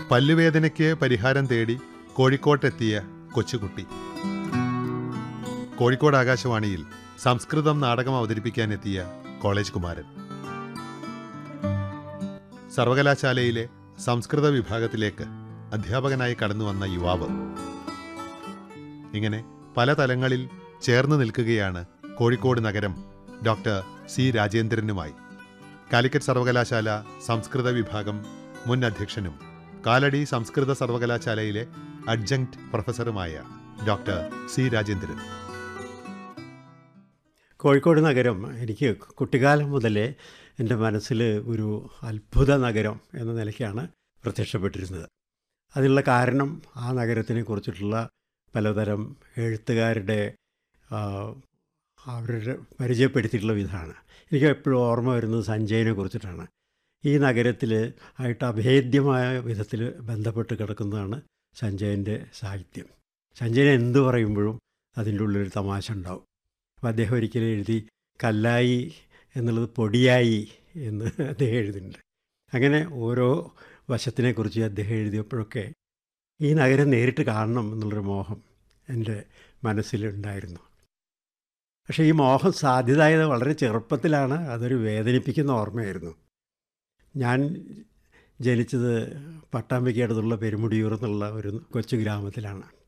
പല്ലുവേദനയ്ക്ക് പരിഹാരം തേടി കോഴിക്കോട്ടെത്തിയ കൊച്ചുകുട്ടി കോഴിക്കോട് ആകാശവാണിയിൽ സംസ്കൃതം നാടകം അവതരിപ്പിക്കാനെത്തിയ കോളേജ് കുമാരൻ സർവകലാശാലയിലെ സംസ്കൃത വിഭാഗത്തിലേക്ക് അധ്യാപകനായി കടന്നു വന്ന യുവാവ് ഇങ്ങനെ പല തലങ്ങളിൽ ചേർന്ന് നിൽക്കുകയാണ് കോഴിക്കോട് നഗരം ഡോക്ടർ സി രാജേന്ദ്രനുമായി കാലിക്കറ്റ് സർവകലാശാല സംസ്കൃത വിഭാഗം മുൻ അധ്യക്ഷനും കാലടി സംസ്കൃത സർവകലാശാലയിലെ അഡ്ജങ്ക്ട് പ്രൊഫസറുമായ ഡോക്ടർ സി രാജേന്ദ്രൻ കോഴിക്കോട് നഗരം എനിക്ക് കുട്ടിക്കാലം മുതലേ എൻ്റെ മനസ്സിൽ ഒരു അത്ഭുത നഗരം എന്ന നിലയ്ക്കാണ് പ്രത്യക്ഷപ്പെട്ടിരുന്നത് അതിനുള്ള കാരണം ആ നഗരത്തിനെ കുറിച്ചിട്ടുള്ള പലതരം എഴുത്തുകാരുടെ ആ, അവരുടെ പരിചയപ്പെടുത്തിയിട്ടുള്ള വിധമാണ് എനിക്ക് എപ്പോഴും ഓർമ്മ വരുന്നത് സഞ്ജയനെ കുറിച്ചിട്ടാണ് ഈ നഗരത്തിൽ ആയിട്ട് അഭേദ്യമായ വിധത്തിൽ ബന്ധപ്പെട്ട് കിടക്കുന്നതാണ് സഞ്ജയൻ്റെ സാഹിത്യം സഞ്ജയൻ എന്ത് പറയുമ്പോഴും അതിൻ്റെ ഉള്ളിലൊരു തമാശ ഉണ്ടാവും അപ്പോൾ അദ്ദേഹം ഒരിക്കലും എഴുതി കല്ലായി എന്നുള്ളത് പൊടിയായി എന്ന് അദ്ദേഹം എഴുതുന്നുണ്ട് അങ്ങനെ ഓരോ വശത്തിനെക്കുറിച്ച് അദ്ദേഹം എഴുതിയപ്പോഴൊക്കെ ഈ നഗരം നേരിട്ട് കാണണം എന്നുള്ളൊരു മോഹം എൻ്റെ മനസ്സിലുണ്ടായിരുന്നു പക്ഷേ ഈ മോഹം സാധ്യതായത് വളരെ ചെറുപ്പത്തിലാണ് അതൊരു വേദനിപ്പിക്കുന്ന ഓർമ്മയായിരുന്നു ഞാൻ ജനിച്ചത് പട്ടാമ്പിക്ക് അടുത്തുള്ള പെരുമുടിയൂർ എന്നുള്ള ഒരു കൊച്ചു ഗ്രാമത്തിലാണ്